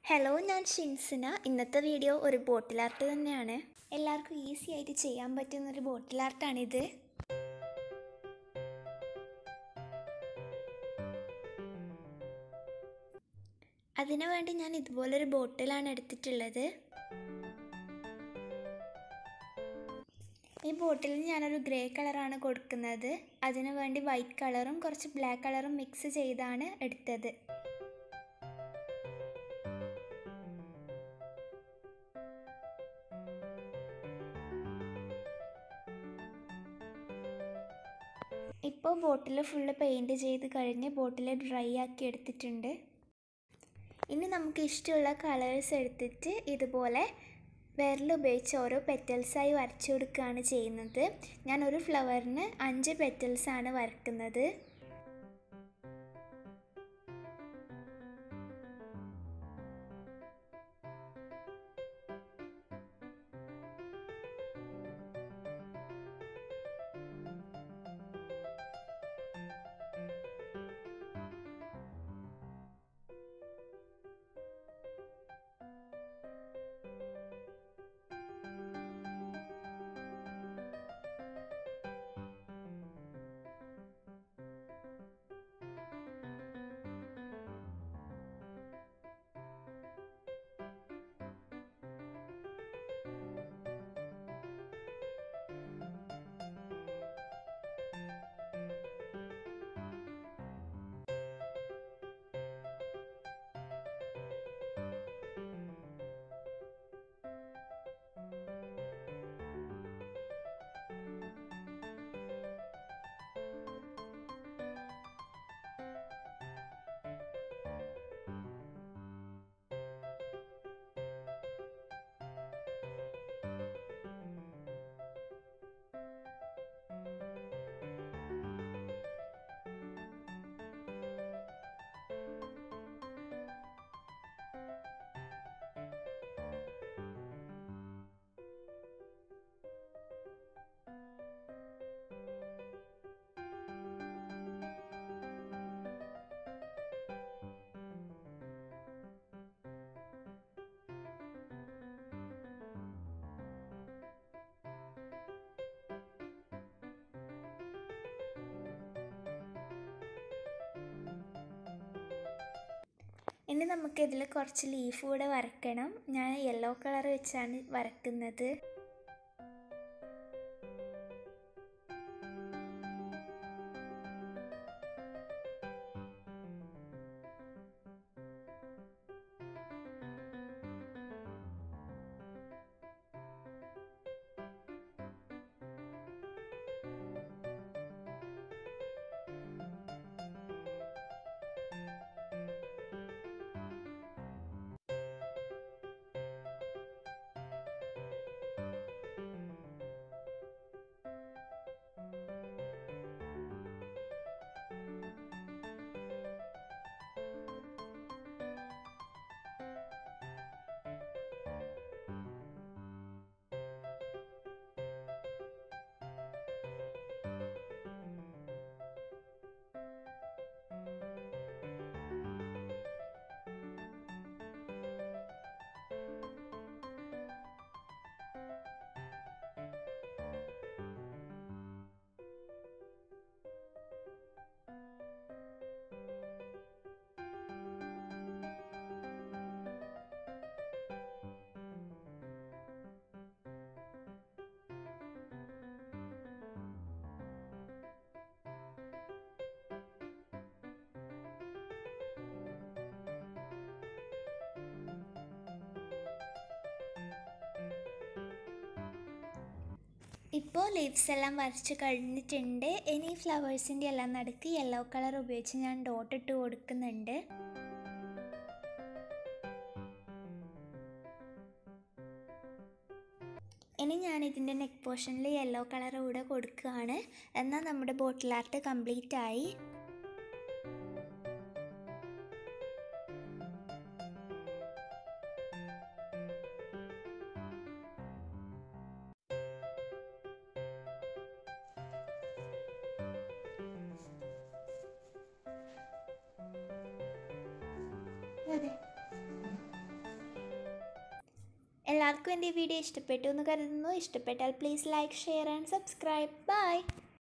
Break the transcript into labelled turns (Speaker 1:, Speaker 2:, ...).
Speaker 1: hello ഞാൻ ഷിൻസിന ഇന്നത്തെ video ഒരു ബോട്ടിൽ ആർട്ട് തന്നെയാണ് എല്ലാവർക്കും ഈസി ആയിട്ട് ചെയ്യാൻ പറ്റുന്ന ഒരു ബോട്ടിൽ ആർട്ടാണിത് അതിനു വേണ്ടി ഞാൻ ഇതുപോലൊരു ബോട്ടിലാണ് എടുത്തിട്ടുള്ളത് ഈ ബോട്ടിൽ ഞാനൊരു ഗ്രേ കളറാണ് കൊടുക്കുന്നത് അതിനു വേണ്ടി വൈറ്റ് കളറും കുറച്ച് ബ്ലാക്ക് കളറും മിക്സ് ചെയ്താണ് എടുത്തത് ഇപ്പോൾ ബോട്ടിൽ ഫുള്ള് പെയിൻറ് ചെയ്ത് കഴിഞ്ഞ് ബോട്ടിൽ ഡ്രൈ ആക്കി എടുത്തിട്ടുണ്ട് ഇനി നമുക്ക് ഇഷ്ടമുള്ള കളേഴ്സ് എടുത്തിട്ട് ഇതുപോലെ വിരൽ ഉപയോഗിച്ച് ഓരോ പെറ്റൽസായി വരച്ചു കൊടുക്കുകയാണ് ചെയ്യുന്നത് ഞാൻ ഒരു ഫ്ലവറിന് അഞ്ച് പെറ്റൽസാണ് വരക്കുന്നത് ഇനി നമുക്ക് ഇതിൽ കുറച്ച് ലീഫ് കൂടെ വരയ്ക്കണം ഞാൻ യെല്ലോ കളർ വെച്ചാണ് വരക്കുന്നത് ഇപ്പോൾ ലീവ്സ് എല്ലാം വരച്ച് കഴിഞ്ഞിട്ടുണ്ട് ഇനി ഫ്ലവേഴ്സിൻ്റെ എല്ലാം നടുക്ക് യെല്ലോ കളർ ഉപയോഗിച്ച് ഞാൻ ഡോട്ട് ഇട്ട് കൊടുക്കുന്നുണ്ട് ഇനി ഞാൻ ഇതിൻ്റെ നെക്ക് പോർഷനിൽ യെല്ലോ കളർ കൂടെ കൊടുക്കുകയാണ് എന്നാൽ നമ്മുടെ ബോട്ടിൽ ആർട്ട് കംപ്ലീറ്റ് ആയി അതെ എല്ലാവർക്കും എൻ്റെ ഈ വീഡിയോ ഇഷ്ടപ്പെട്ടു എന്ന് കരുതുന്നു ഇഷ്ടപ്പെട്ടാൽ please like share and subscribe by